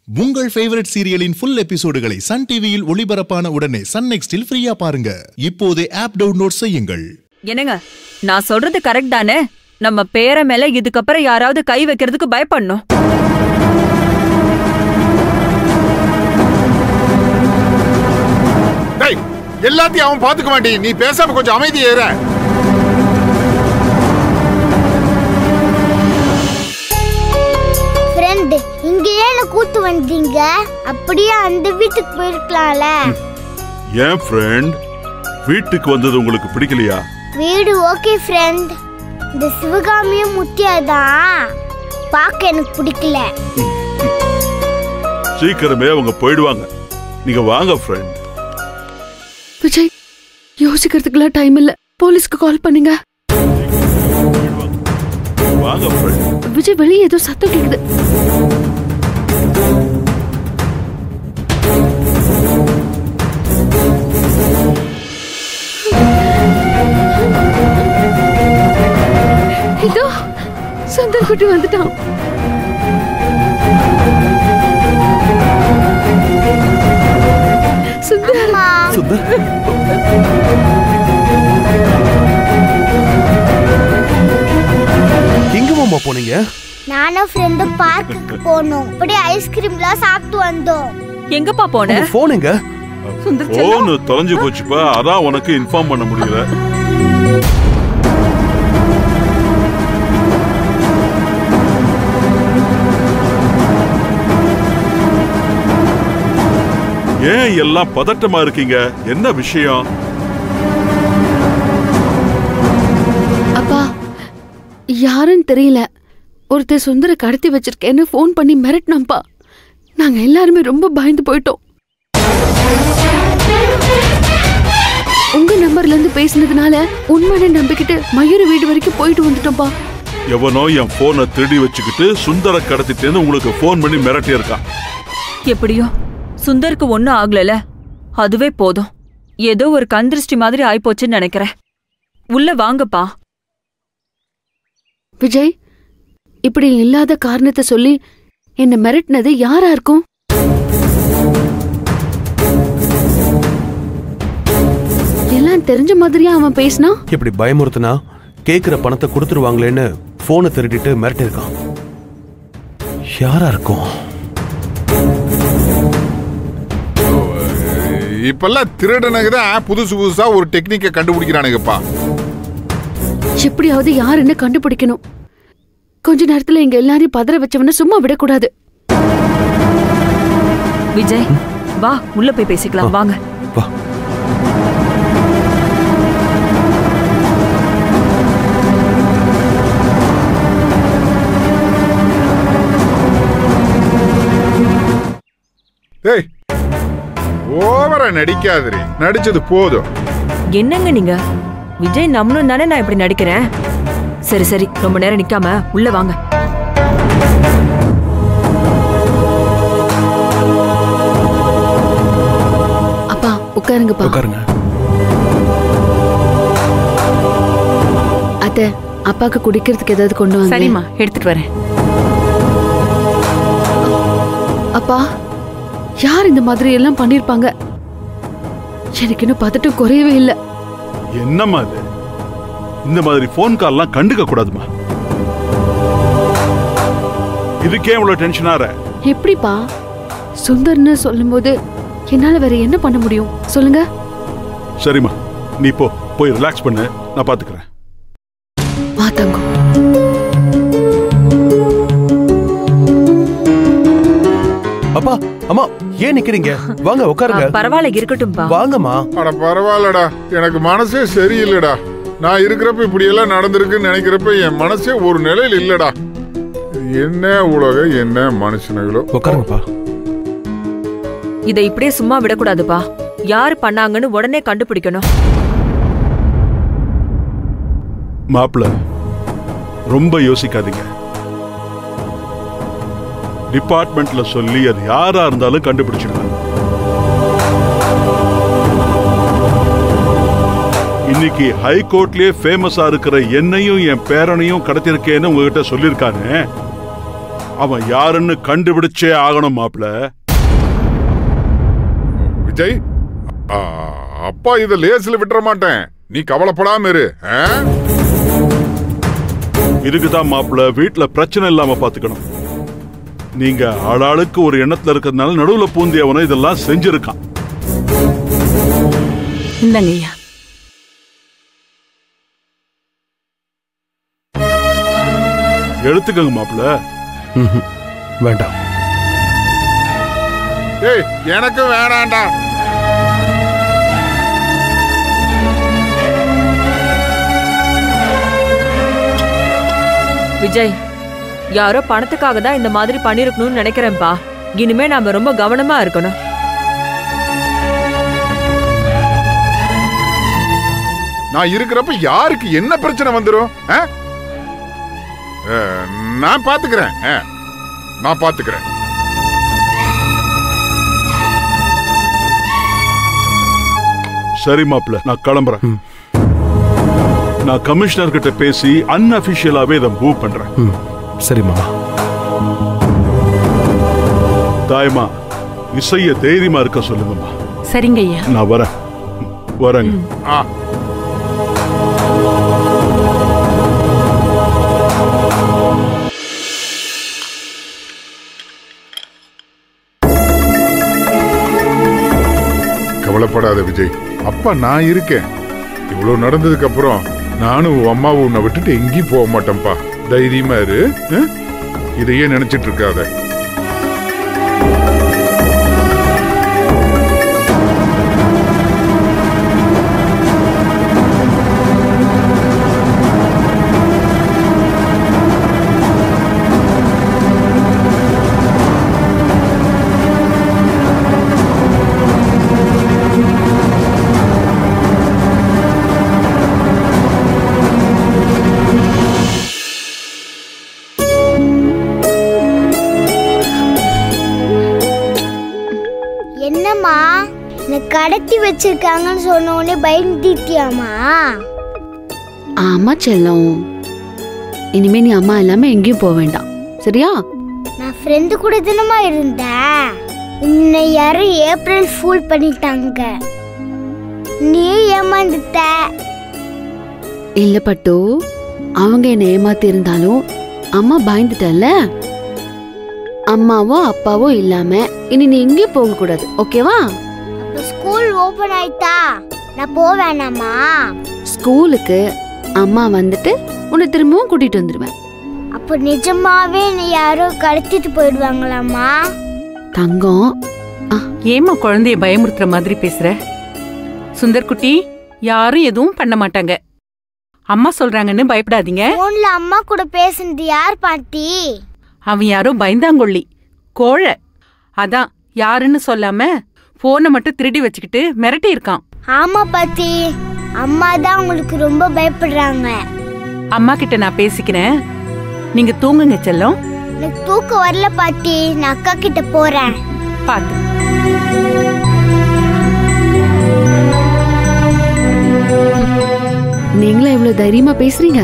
உங்கள் ஃபேவரட் சீரியலின் ஃபுல் எபிசோடுகளை சன் டிவியில் ஒளிபரப்பான உடனே சன் நெக்ஸ்டில் ஃப்ரீயா பாருங்க இப்போதே ஆப் டவுன்லோட் செய்யுங்கள் என்னங்க நான் சொல்றது கரெக்ட் தானே நம்ம பேர மேல இதுக்கப்புறம் யாராவது கை வைக்கிறதுக்கு பயப்படணும் டேய் எல்லாத்தையும் அவன் பாத்துக்க மாட்டி நீ பேசாம கொஞ்சம் அமைதி ஏற ஃப்ரெண்ட் இங்க ஏன் கூத்து வந்தீங்க அப்படியே அந்த வீட்டுக்கு போயிருக்கலாம்ல ஏன் ஃப்ரெண்ட் வீட்டுக்கு வந்தது உங்களுக்கு பிடிக்கலையா வீடு ஓகே ஃப்ரெண்ட் இந்த சிவகாமியும் முத்தியாதான் பார்க்க எனக்கு பிடிக்கல சீக்கிரமே அவங்க போயிடுவாங்க நீங்க வாங்க ஃப்ரெண்ட் விஜய் யோசிக்கிறதுக்குலாம் டைம் இல்ல போலீஸ்க்கு கால் பண்ணுங்க வாங்க ஃப்ரெண்ட் விஜய் வெளியே ஏதோ சத்தம் கேக்குது இதோ சுந்தர் குட்டி வந்துட்டான் சுந்தர் சுந்தர் எங்க மாமா போனீங்க நானும் ஃப்ரெண்டும் பார்க்குக்கு போனோம் அப்படியே ஐஸ்கிரீம்லாம் சாப்பிட்டு வந்தோம் எங்கப்பா போன போன் எங்க சுந்தர் செல்லம். போன் தொலைஞ்சு போச்சுப்பா அதான் உனக்கு இன்ஃபார்ம் பண்ண முடியல ஏன் எல்லாம் பதட்டமா இருக்கீங்க என்ன விஷயம் அப்பா யாருன்னு தெரியல ஒருத்தர் சுந்தர கடத்தி வச்சிருக்கேன்னு ஃபோன் பண்ணி மிரட்டினாப்பா நாங்க எல்லாருமே ரொம்ப பயந்து போயிட்டோம் உங்க நம்பர்ல இருந்து பேசினதுனால உண்மையை நம்பிக்கிட்டு மயூர வீடு வரைக்கும் போயிட்டு வந்துட்டோம்ப்பா எவனோ என் போனை திருடி வச்சுக்கிட்டு சுந்தர கடத்திட்டேன்னு உங்களுக்கு ஃபோன் பண்ணி மிரட்டி இருக்கான் எப்படியோ சுந்தருக்கு ஒண்ணும் ஆகலல அதுவே போதும் ஏதோ ஒரு கந்திருஷ்டி மாதிரி ஆயிப்போச்சுன்னு நினைக்கிறேன் உள்ள வாங்கப்பா விஜய் இப்படி இல்லாத காரணத்தை சொல்லி என்ன மிரட்டினது யாரா இருக்கும் எல்லாம் தெரிஞ்ச மாதிரியா அவன் பேசினா இப்படி பயமுறுத்துனா கேக்குற பணத்தை கொடுத்துருவாங்களேன்னு போனை திருடிட்டு மிரட்டிருக்கான் யாரா இருக்கும் இப்பெல்லாம் திருடனுக்கு தான் புதுசு புதுசா ஒரு டெக்னிக்கை கண்டுபிடிக்கிறானுங்கப்பா எப்படியாவது யாருன்னு கண்டுபிடிக்கணும் கொஞ்ச நேரத்துல எங்க எல்லாரையும் பதற வச்சவன சும்மா விடக்கூடாது விஜய் வா உள்ள போய் பேசிக்கலாம் வாங்க வா டேய் ஓவரா நடிக்காதே நடிச்சது போதும் என்னங்க நீங்க விஜய் நம்மளும் தானே நான் இப்படி நடிக்கிறேன் சரி சரி ரொம்ப நேரம் நிக்காம உள்ள வாங்க அப்பா உட்காருங்கப்பா உட்காருங்க அத்த அப்பாக்கு குடிக்கிறதுக்கு ஏதாவது கொண்டு வாங்க சரிம்மா எடுத்துட்டு வரேன் அப்பா யார் இந்த மாதிரி எல்லாம் பண்ணிருப்பாங்க எனக்கு இன்னும் பதட்டம் குறையவே இல்லை என்னம்மா இது இந்த மாதிரி ஃபோன் கால்லாம் கண்டுக்க கூடாதுமா இதுக்கே இவ்வளவு டென்ஷன் ஆற எப்படிப்பா சுந்தர்னு சொல்லும்போது என்னால வேற என்ன பண்ண முடியும் சொல்லுங்க சரிம்மா நீ போ போய் ரிலாக்ஸ் பண்ணு நான் பாத்துக்கிறேன் வா தங்கம் அப்பா அம்மா ஏன் நிக்கிறீங்க வாங்க உட்காருங்க ஆ, பரவாயில்ல இருக்கட்டும்பா வாங்கம்மா அட பரவாயில்லடா எனக்கு மனசே சரியில்லைடா நான் இருக்கிறப்ப இப்படி எல்லாம் நடந்திருக்குன்னு நினைக்கிறப்ப என் மனசே ஒரு நிலையில் இல்லடா என்ன உலகம் என்ன மனுஷனுகளோ உட்காருங்கப்பா இதை இப்படியே சும்மா விடக்கூடாதுப்பா யார் பண்ணாங்கன்னு உடனே கண்டுபிடிக்கணும் மாப்பிள ரொம்ப யோசிக்காதீங்க டிபார்ட்மெண்ட்ல சொல்லி அது யாரா இருந்தாலும் கண்டுபிடிச்சிடுவேன் இன்னைக்கு ஹை கோர்ட்லயே ஃபேமஸா இருக்கிற என்னையும் என் பேரனையும் கடத்திருக்கேன்னு உங்ககிட்ட சொல்லியிருக்கானே அவன் யாருன்னு கண்டுபிடிச்சே ஆகணும் மாப்ள விஜய் ஆ, அப்பா இத லேசில் விட்டுற மாட்டேன் நீ கவலைப்படாம இரு ஆ? இதுக்கு தான் மாப்ள வீட்டுல பிரச்சனை இல்லாம பாத்துக்கணும் நீங்க ஆளாளுக்கு ஒரு எண்ணத்துல இருக்கிறதுனால நடுவுல பூந்தி அவனை இதெல்லாம் செஞ்சிருக்கான் இந்தங்க ஐயா எடுத்துக்கங்க மாப்ள ம்ஹும். வேண்டாம் ஏய் எனக்கு வேணாண்டா விஜய் யாரோ பணத்துக்காக தான் இந்த மாதிரி பண்ணிருக்கணும்னு நினைக்கிறேன்ப்பா இனிமே நாம ரொம்ப கவனமா இருக்கணும் நான் இருக்கிறப்ப யாருக்கு என்ன பிரச்சனை வந்துரும் ஆ? ஆ, நான் பாத்துக்கிறேன் ஆ, நான் பாத்துக்கிறேன் சரி மாப்ள நான் கிளம்புறேன் நான் கமிஷனர் கிட்ட பேசி அன்அபிஷியலாவே இதை மூவ் பண்றேன் ம் சரி மாமா தாயமா இசைய தைரியமா இருக்க சொல்லுங்கம்மா சரிங்க ஐயா நான் வரேன் வரேங்க ஆ கவலைப்படாத விஜய் அப்பா நான் இருக்கேன் இவ்வளவு நடந்ததுக்கு அப்புறம் நானும் உன் அம்மாவும் உன்னை விட்டுட்டு எங்கேயும் போக மாட்டேன்ப்பா தைரியமா இரு ஆ? இதையே நினைச்சிட்டு இருக்காத என்னம்மா எனக்கு கடத்தி வச்சிருக்காங்கன்னு சொன்ன உடனே பயந்துட்டியாமா ஆமா செல்லம் இனிமே நீ அம்மா இல்லாம எங்கேயும் போக வேண்டாம் சரியா நான் ஃப்ரெண்டு கூட தினமா இருந்தேன் உன்னை யாரும் ஏப்ரல் ஃபூல் பண்ணிட்டாங்க நீ ஏமாந்துட்ட இல்ல பட்டு அவங்க என்னை ஏமாத்தி இருந்தாலும் அம்மா பயந்துட்டல்ல அம்மாவோ அப்பாவோ இல்லாம இனி நீ எங்கேயும் போக கூடாது ஓகேவா அப்ப ஸ்கூல் ஓபன் ஆயிட்டா நான் போவேனாமா ஸ்கூலுக்கு அம்மா வந்துட்டு உன்னை திரும்பவும் கூட்டிட்டு வந்துடுவேன் அப்போ நிஜமாவே நீ யாரோ கடத்திட்டு போயிடுவாங்களாமா தங்கம் ஏம்மா குழந்தைய பயமுறுத்துற மாதிரி பேசுற சுந்தர்குட்டி யாரும் எதுவும் பண்ண மாட்டாங்க அம்மா சொல்றாங்கன்னு பயப்படாதீங்க போன்ல அம்மா கூட பேசுனது யார் பாட்டி அவன் யாரோ பயந்தாங்கொள்ளி கோழை அதான் யாருன்னு சொல்லாம போனை மட்டும் திருடி வச்சுக்கிட்டு மிரட்டி இருக்கான் ஆமா பாட்டி அம்மா தான் உங்களுக்கு ரொம்ப பயப்படுறாங்க அம்மா கிட்ட நான் பேசிக்கிறேன் நீங்க தூங்குங்க செல்லம் எனக்கு தூக்கம் வரல பாட்டி நான் அக்கா கிட்ட போறேன் பாத்து நீங்களும் இவ்வளவு தைரியமா பேசுறீங்க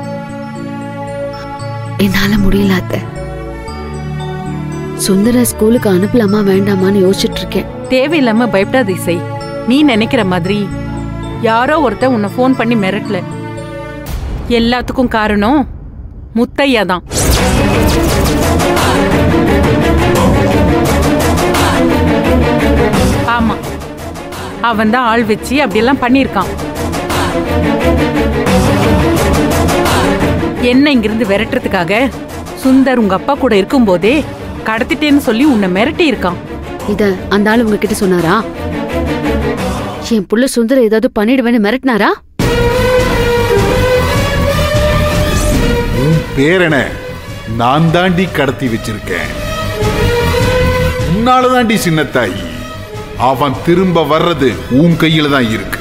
என்னால முடியல அத்தை சுந்தர ஸ்கூலுக்கு அனுப்பலாமா வேண்டாமான்னு யோசிச்சுட்டு இருக்கேன் தேவையில்லாம பயப்படாத இசை நீ நினைக்கிற மாதிரி யாரோ ஒருத்தன் உன்னை ஃபோன் பண்ணி மிரட்டல எல்லாத்துக்கும் காரணம் முத்தையா தான் ஆமா அவன் தான் ஆள் வச்சு அப்படியெல்லாம் பண்ணியிருக்கான் என்ன இங்கிருந்து விரட்டுறதுக்காக சுந்தர் உங்க அப்பா கூட இருக்கும்போதே கடத்திட்டேன்னு சொல்லி உன்னை மிரட்டி இருக்கான் இத அந்த ஆள் உங்ககிட்ட சொன்னாரா என் புள்ள சுந்தர ஏதாவது பண்ணிடுவேன்னு மிரட்டினாரா உன் பேரனை நான் தாண்டி கடத்தி வச்சிருக்கேன் உன்னால தாண்டி சின்னத்தாயி அவன் திரும்ப வர்றது உன் கையில தான் இருக்கு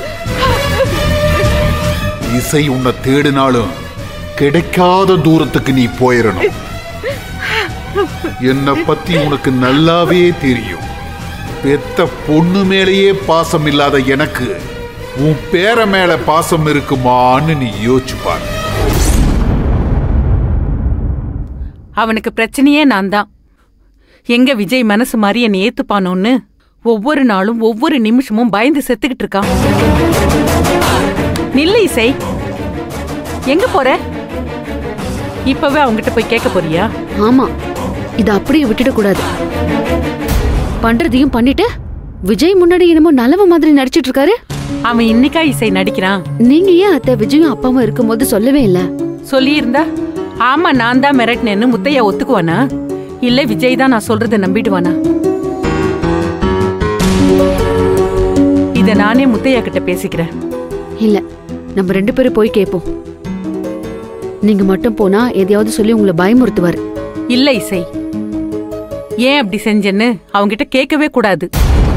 இசை உன்னை தேடினாலும் கிடைக்காத தூரத்துக்கு நீ போயிடணும் என்னை பத்தி உனக்கு நல்லாவே தெரியும் பெத்த பொண்ணு மேலேயே பாசம் இல்லாத எனக்கு உன் பேர மேல பாசம் இருக்குமான்னு நீ யோசிச்சு பாரு அவனுக்கு பிரச்சனையே நான் தான் எங்க விஜய் மனசு மாதிரி என்னை ஏத்துப்பானோன்னு ஒவ்வொரு நாளும் ஒவ்வொரு நிமிஷமும் பயந்து செத்துக்கிட்டு இருக்கான் நில்லு இசை எங்க போற இப்பவே அவங்கிட்ட போய் கேட்க போறியா ஆமா இத அப்படியே விட்டுட கூடாது பண்றதையும் பண்ணிட்டு விஜய் முன்னாடி என்னமோ நல்லவ மாதிரி நடிச்சிட்டு இருக்காரு அவன் இன்னைக்கா இசை நடிக்கிறான் நீங்க ஏன் அத்தை விஜயும் அப்பாவும் இருக்கும்போது சொல்லவே இல்ல சொல்லியிருந்தா ஆமா நான் தான் மிரட்டினேன்னு முத்தையா ஒத்துக்குவானா இல்ல விஜய் தான் நான் சொல்றதை நம்பிடுவானா இத நானே முத்தையா கிட்ட பேசிக்கிறேன் இல்ல நம்ம ரெண்டு பேரும் போய் கேட்போம் நீங்க மட்டும் போனா எதையாவது சொல்லி உங்களை பயமுறுத்துவாரு இல்ல இசை ஏன் அப்படி செஞ்சேன்னு அவங்கிட்ட கேட்கவே கூடாது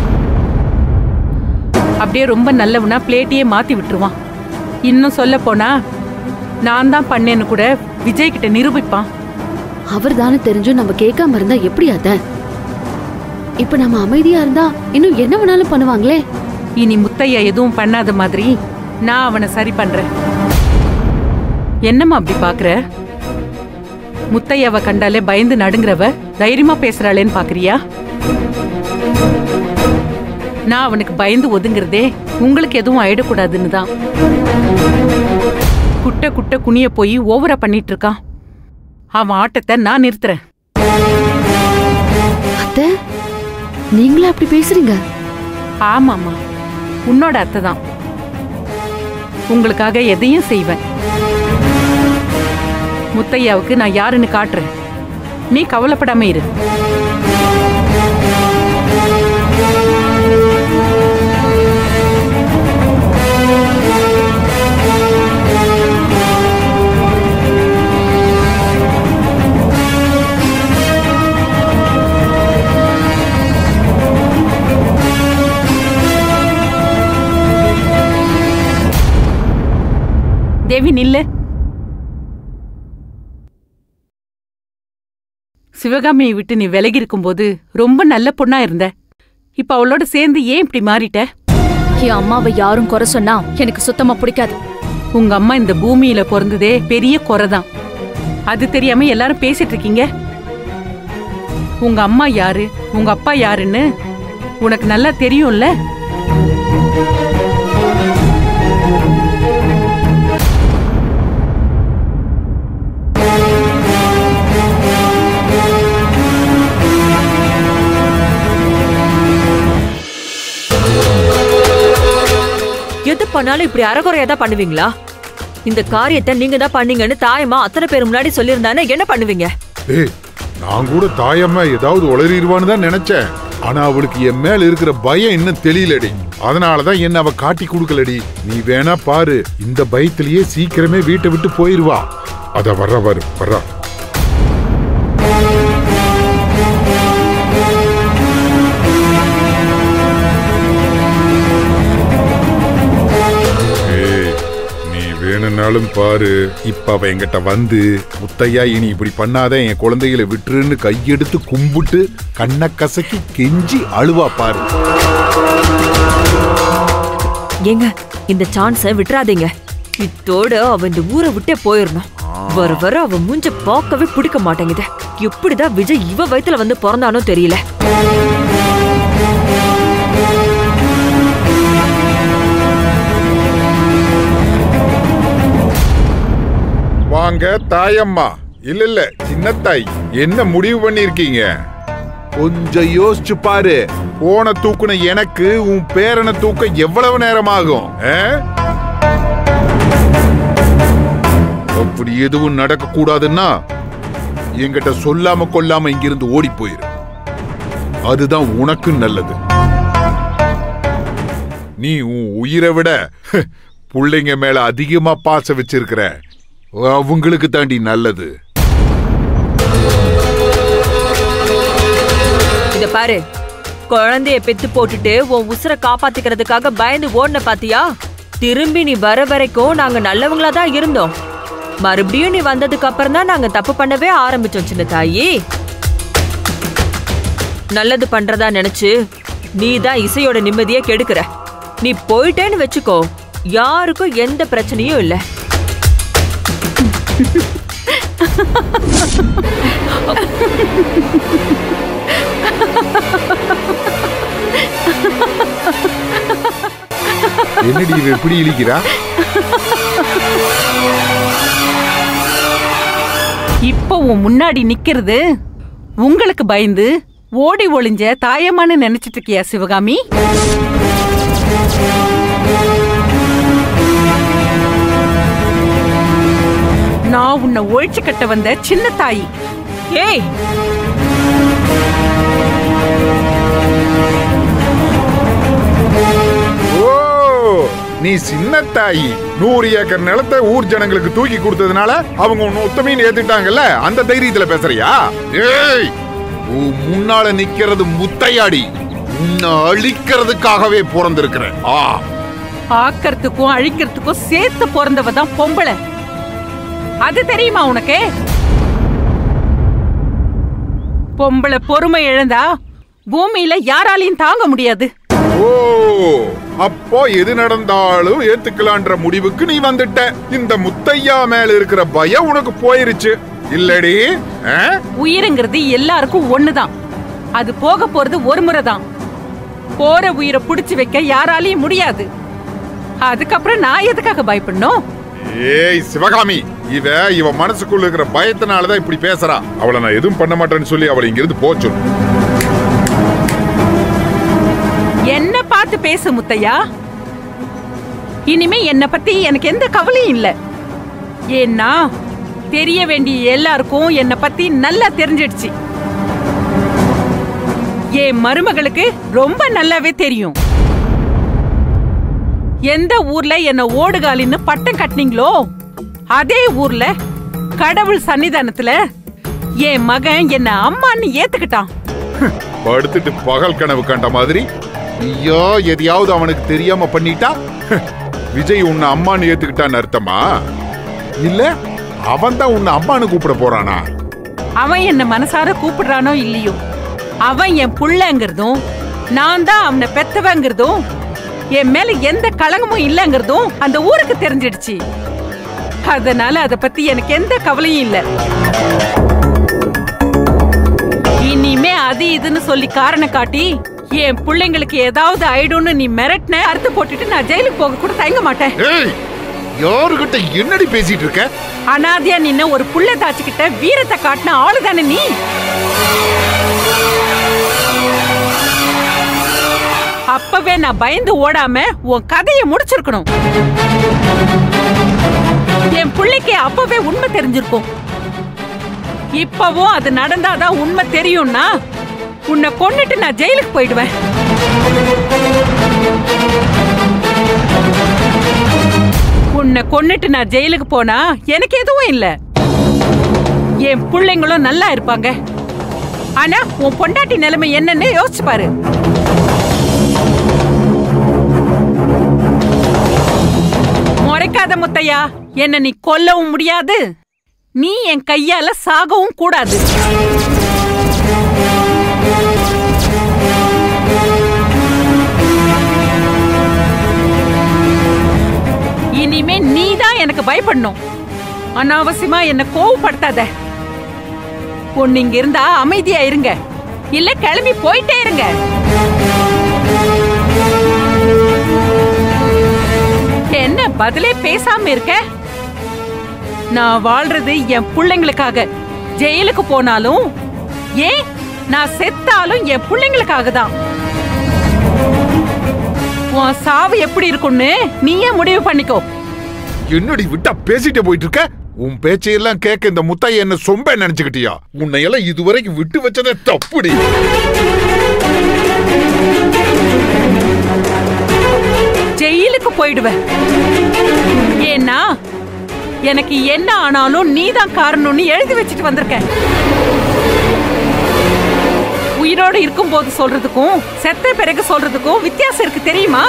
அப்படியே ரொம்ப நல்லவனா பிளேட்டையே மாத்தி விட்டுருவான் இன்னும் சொல்ல போனா நான் தான் பண்ணேன்னு கூட விஜய் கிட்ட நிரூபிப்பான் அவர் தானே தெரிஞ்சும் நம்ம கேட்காம இருந்தா எப்படி அத்த இப்ப நம்ம அமைதியா இருந்தா இன்னும் என்ன வேணாலும் பண்ணுவாங்களே இனி முத்தையா எதுவும் பண்ணாத மாதிரி நான் அவனை சரி பண்றேன் என்னம்மா அப்படி பாக்குற முத்தையாவை கண்டாலே பயந்து நடுங்கிறவ தைரியமா பேசுறாளேன்னு பாக்குறியா நான் அவனுக்கு பயந்து ஒதுங்குறதே உங்களுக்கு எதுவும் ஆயிடக்கூடாதுன்னு தான் குட்ட குட்ட குனிய போய் ஓவரா பண்ணிட்டு இருக்கான் அவன் ஆட்டத்தை நான் நிறுத்துறேன் அத்த நீங்களா அப்படி பேசுறீங்க ஆமாம்மா உன்னோட அத்தை தான் உங்களுக்காக எதையும் செய்வேன் முத்தையாவுக்கு நான் யாருன்னு காட்டுறேன் நீ கவலைப்படாம இரு தேவி நில்லு சிவகாமியை விட்டு நீ விலகி இருக்கும்போது ரொம்ப நல்ல பொண்ணா இருந்த இப்ப அவளோட சேர்ந்து ஏன் இப்படி மாறிட்ட என் அம்மாவை யாரும் குறை சொன்னா எனக்கு சுத்தமா பிடிக்காது உங்க அம்மா இந்த பூமியில பிறந்ததே பெரிய குறைதான் அது தெரியாம எல்லாரும் பேசிட்டு இருக்கீங்க உங்க அம்மா யாரு உங்க அப்பா யாருன்னு உனக்கு நல்லா தெரியும்ல எது பண்ணாலும் இப்படி அறகுறையா தான் பண்ணுவீங்களா இந்த காரியத்தை நீங்க தான் பண்ணீங்கன்னு தாயம்மா அத்தனை பேர் முன்னாடி சொல்லியிருந்தானே என்ன பண்ணுவீங்க ஏய் நான் கூட தாயம்மா ஏதாவது உளறிடுவான்னு தான் நினைச்சேன் ஆனா அவளுக்கு என் மேல இருக்கிற பயம் இன்னும் தெரியலடி அதனாலதான் என்ன அவ காட்டி கொடுக்கலடி நீ வேணா பாரு இந்த பயத்திலேயே சீக்கிரமே வீட்டை விட்டு போயிருவா அத வர்ற வரு வர்றா ஏய், நீ வேணும்னாலும் பாரு இப்ப அவ என்கிட்ட வந்து முத்தையா இனி இப்படி பண்ணாத என் குழந்தைகளை விட்டுருன்னு கையெடுத்து கும்பிட்டு கண்ணை கசக்கி கெஞ்சி அழுவா பாரு ஏங்க இந்த சான்ஸ விட்டுறாதீங்க இத்தோட அவ இந்த ஊரை விட்டே போயிடணும் வர வர அவ மூஞ்ச பார்க்கவே பிடிக்க மாட்டேங்குது எப்படிதான் விஜய் இவ வயித்துல வந்து பிறந்தானோ தெரியல வாங்க தாயம்மா இல்ல இல்ல சின்ன தாய் என்ன முடிவு பண்ணிருக்கீங்க கொஞ்சம் யோசிச்சு பாரு போன தூக்குன எனக்கு உன் பேரனை தூக்க எவ்வளவு நேரம் ஆகும் ஆ? அப்படி எதுவும் நடக்க கூடாதுன்னா என்கிட்ட சொல்லாம கொல்லாம இங்கிருந்து ஓடி போயிரு அதுதான் உனக்கு நல்லது நீ உன் உயிரை விட புள்ளைங்க மேல அதிகமா பாசம் வச்சிருக்கிற அவங்களுக்கு தாண்டி நல்லது இத பாரு குழந்தைய பெத்து போட்டுட்டு உன் உசுரை காப்பாத்திக்கிறதுக்காக பயந்து ஓடுன பாத்தியா திரும்பி நீ வர வரைக்கும் நாங்க நல்லவங்களா தான் இருந்தோம் மறுபடியும் நீ வந்ததுக்கு அப்புறம் தான் நாங்க தப்பு பண்ணவே ஆரம்பிச்சோம் சின்ன தாயி நல்லது பண்றதா நினைச்சு நீ தான் இசையோட நிம்மதியை கெடுக்கிற நீ போயிட்டேன்னு வச்சுக்கோ யாருக்கும் எந்த பிரச்சனையும் இல்ல என்னடி இவ எப்படி இழிக்கிறா இப்போ உன் முன்னாடி நிக்கிறது உங்களுக்கு பயந்து ஓடி ஒளிஞ்ச தாயம்மான்னு நினைச்சிட்டு இருக்கியா சிவகாமி நான் உன்னை ஒழிச்சு கட்ட வந்த சின்ன தாயி ஏய் ஓ நீ சின்ன தாயி நூறு ஏக்கர் நிலத்தை ஊர் ஜனங்களுக்கு தூக்கி கொடுத்ததுனால அவங்க உன்னை உத்தமின்னு ஏத்துட்டாங்கல்ல அந்த தைரியத்துல பேசுறியா ஏய் உன் முன்னால நிக்கிறது முத்தையாடி உன்னை அழிக்கிறதுக்காகவே பிறந்திருக்கிறேன் ஆ ஆக்கறதுக்கும் அழிக்கிறதுக்கும் சேர்த்து பிறந்தவ தான் பொம்பளை அது தெரியுமா உனக்கு பொம்பளை பொறுமை இழந்தா பூமியில யாராலையும் தாங்க முடியாது ஓ அப்போ எது நடந்தாலும் ஏத்துக்கலான்ற முடிவுக்கு நீ வந்துட்ட இந்த முத்தையா மேல இருக்கிற பயம் உனக்கு போயிருச்சு இல்லடி ஆ? உயிருங்கிறது எல்லாருக்கும் ஒண்ணுதான் அது போக போறது ஒரு முறை தான் போற உயிரை புடிச்சு வைக்க யாராலையும் முடியாது அதுக்கப்புறம் நான் எதுக்காக பயப்படணும் ஏய் சிவகாமி இவ இவ மனசுக்குள்ள இருக்கிற பயத்தினாலதான் இப்படி பேசுறா அவளை நான் எதுவும் பண்ண மாட்டேன்னு சொல்லி அவளை இங்கிருந்து போச்சு என்ன பார்த்து பேசு முத்தையா இனிமே என்ன பத்தி எனக்கு எந்த கவலையும் இல்ல ஏன்னா தெரிய வேண்டிய எல்லாருக்கும் என்ன பத்தி நல்லா தெரிஞ்சிடுச்சு என் மருமகளுக்கு ரொம்ப நல்லாவே தெரியும் எந்த ஊர்ல என்ன ஓடுகாலின்னு பட்டம் கட்டினீங்களோ அதே ஊர்ல கடவுள் சன்னிதானத்துல என் மகன் என்ன அம்மான்னு ஏத்துக்கிட்டான் படுத்துட்டு பகல் கனவு கண்ட மாதிரி ஐயோ எதையாவது அவனுக்கு தெரியாம பண்ணிட்டா விஜய் உன்னை அம்மான்னு ஏத்துக்கிட்டான்னு அர்த்தமா இல்ல அவன் தான் உன்னை அம்மான்னு கூப்பிட போறானா அவன் என்ன மனசார கூப்பிடுறானோ இல்லையோ அவன் என் புள்ளங்கிறதும் நான் தான் அவனை பெத்தவங்கிறதும் என் மேல எந்த களங்கமும் இல்லைங்கிறதும் அந்த ஊருக்கு தெரிஞ்சிடுச்சு அதனால அத பத்தி எனக்கு எந்த கவலையும் இல்ல இனிமே அது இதுன்னு சொல்லி காரணம் காட்டி என் பிள்ளைங்களுக்கு ஏதாவது ஆயிடும்னு நீ மிரட்டின அறுத்து போட்டுட்டு நான் ஜெயிலுக்கு போக கூட தயங்க மாட்டேன் ஏய் யாருகிட்ட என்னடி பேசிட்டு இருக்க அனாதையா நின்ன ஒரு புள்ள தாச்சுக்கிட்ட வீரத்தை காட்டின ஆளு தானே நீ அப்பவே நான் பயந்து ஓடாம உன் கதையை முடிச்சிருக்கணும் என் பிள்ளைக்கு அப்பவே உண்மை தெரிஞ்சிருக்கும் இப்பவும் அது நடந்தாதான் உண்மை தெரியும்னா உன்னை கொன்னுட்டு நான் ஜெயிலுக்கு போயிடுவேன் உன்னை கொன்னுட்டு நான் ஜெயிலுக்கு போனா எனக்கு எதுவும் இல்ல என் பிள்ளைங்களும் நல்லா இருப்பாங்க ஆனா உன் பொண்டாட்டி நிலைமை என்னன்னு யோசிச்சு பாரு முறைக்காத முத்தையா என்ன நீ கொல்லவும் முடியாது நீ என் கையால சாகவும் கூடாது இனிமே நீ தான் எனக்கு பயப்படணும் அனாவசியமா என்ன கோவப்படுத்தாத பொண்ணு இங்க இருந்தா அமைதியா இருங்க இல்ல கிளம்பி போயிட்டே இருங்க என்ன பதிலே பேசாம இருக்க நான் வாழ்றது என் பிள்ளைங்களுக்காக ஜெயிலுக்கு போனாலும் ஏன் நான் செத்தாலும் என் பிள்ளைங்களுக்காக தான் உன் சாவு எப்படி இருக்கும்னு நீயே முடிவு பண்ணிக்கோ என்னடி விட்டா பேசிட்டே போயிட்டு இருக்க உன் பேச்சையெல்லாம் கேட்க இந்த முத்தைய என்ன சொம்ப நினைச்சுக்கிட்டியா உன்னை எல்லாம் இதுவரைக்கும் விட்டு வச்சதே தப்புடி ஜெயிலுக்கு போயிடுவேன் ஏன்னா எனக்கு என்ன ஆனாலும் நீதான் காரணம்னு எழுதி வச்சுட்டு வந்திருக்கேன் உயிரோடு இருக்கும்போது சொல்றதுக்கும் செத்த பிறகு சொல்றதுக்கும் வித்தியாசம் இருக்கு தெரியுமா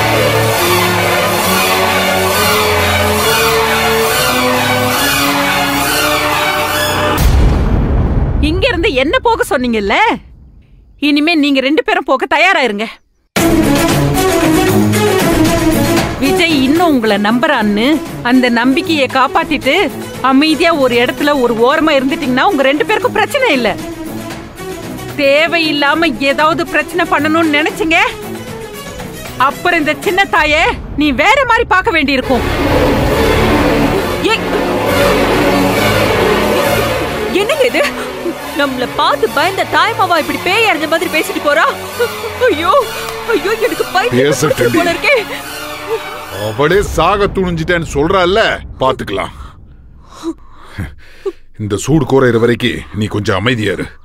இங்க இருந்து என்ன போக சொன்னீங்கல்ல இனிமே நீங்க ரெண்டு பேரும் போக தயாராயிருங்க விஜய் இன்னும் உங்களை நம்புறான்னு அந்த நம்பிக்கையை காப்பாத்திட்டு அமைதியா ஒரு இடத்துல ஒரு ஓரமா இருந்துட்டீங்கன்னா உங்க ரெண்டு பேருக்கும் பிரச்சனை இல்ல தேவையில்லாம ஏதாவது பிரச்சனை பண்ணணும்னு நினைச்சீங்க அப்புறம் இந்த சின்ன தாயே நீ வேற மாதிரி பார்க்க வேண்டியிருக்கும் ஏய்! என்னங்க இது நம்மள பார்த்து பயந்த தாய்மாவா இப்படி பேய் அறிஞ்ச மாதிரி பேசிட்டு போறா ஐயோ ஐயோ எனக்கு பைத்தியம் பேசட்டுடி. பிடிச்சிட்டு போல இருக்கே அவளே சாக துணிஞ்சிட்டேன்னு சொல்றால பாத்துக்கலாம் இந்த சூடு குறையிற வரைக்கும் நீ கொஞ்சம் அமைதியா இரு